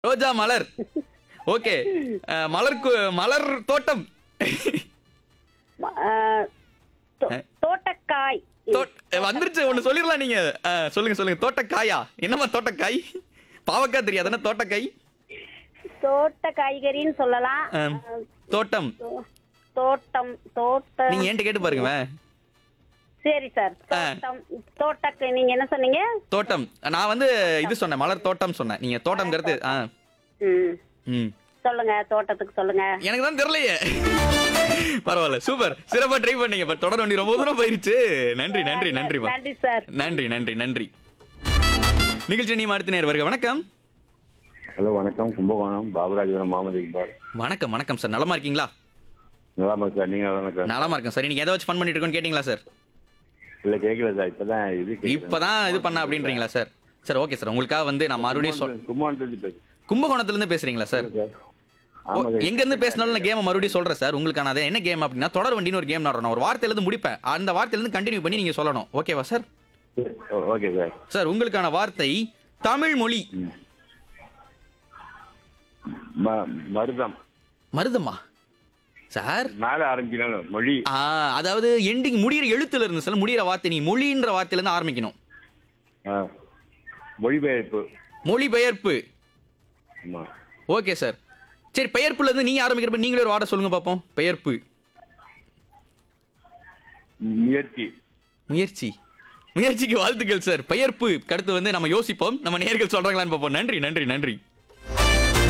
ரோஜா மலர் okay மலர் கு- மலர் தோட்டம் ம- ஆ, தோ- தோட்டக்காய் தோட்- வந்துருச்சு ஒண்ணு சொல்லிடலாம் நீங்க ஆ, சொல்லுங்க சொல்லுங்க தோட்டக்காயா என்னம்மா தோட்டக்காய் பாவக்காய் தெரியாதுன்னா தோட்டக்காய் தோட்ட காய்கறின்னு சொல்லலாம் ஆ, தோட்டம் தோ- தோட்டம் தோட்ட நீங்க என்கிட்ட கேட்டு பாருங்க சரி சார் தோட்டம் தோட்டக்கு நீங்க என்ன சொன்னீங்க தோட்டம் நான் வந்து இது சொன்னேன் மலர் தோட்டம் சொன்னேன் நீங்க தோட்டம்ங்கிறது ஆ ம் ம் சொல்லுங்க தோட்டத்துக்கு சொல்லுங்க எனக்கு தான் தெரியலையே பரவாயில்ல சூப்பர் சிறப்பா ட்ரை பண்ணீங்க பட் தொடர் வண்டி ரொம்ப தூரம் போயிருச்சு நன்றி நன்றி நன்றிமா நன்றி சார் நன்றி நன்றி நன்றி நிகழ்ச்சி நீ அடுத்த நேர் வருக வணக்கம் ஹலோ வணக்கம் கும்பகோணம் பாபுராஜபுரம் முகமது இக்பால் வணக்கம் வணக்கம் சார் நலமா இருக்கீங்களா நல்லா இருக்கு சார் நீங்க நல்லா சார் நலமா இருக்கேன் சார் நீங்க எதை வச்சு ஃபன் பண்ணிட்டு இருக்கோன்னு கேட்டீங்களா சார் இல்ல கேட்கல சார் இப்பதான் இது கேக்குது. இப்பதான் இது பண்ண அப்படின்றீங்களா சார் சார் ஓகே சார் உங்களுக்காக வந்து நான் மறுபடியும் சொல் கும்பகோணத்துல பேசு கும்பகோணத்துல இருந்து பேசுறீங்களா சார் சார் ஆமா சார் எங்க இருந்து பேசினாலும் நான் கேம் மறுபடியும் சொல்றேன் சார் உங்களுக்கான அது என்ன கேம் அப்படின்னா தொடர் வண்டின்னு ஒரு கேம் நான் ஒரு வார்த்தையில இருந்து முடிப்பேன் அந்த வார்த்தையில இருந்து கண்டினியூ பண்ணி நீங்க சொல்லணும் ஓகேவா சார் ஓ- ஓகே சார் சார் உங்களுக்கான வார்த்தை தமிழ் மொழி ம- மருதம் மருதமா சார் மேல ஆரம்பிக்கணும் மொழி ஆ, அதாவது எண்டிங் முடியிற எழுத்துல இருந்து சார் முடியிற வார்த்தை நீ மொழின்ற வார்த்தையில இருந்து ஆரம்பிக்கணும் ஆ. மொழிபெயர்ப்பு மொழிபெயர்ப்பு ஆமா ஓகே சார் சரி பெயர்ப்புல இருந்து நீங்க ஆரம்பிக்கிறப்ப நீங்களே ஒரு வார்த்தை சொல்லுங்க பாப்போம் பெயர்ப்பு முயற்சி முயற்சி முயற்சிக்கு வாழ்த்துக்கள் சார் பெயர்ப்பு அடுத்து வந்து நம்ம யோசிப்போம் நம்ம நேர்கள் சொல்றாங்களான்னு பார்ப்போம் நன்றி நன்றி நன்றி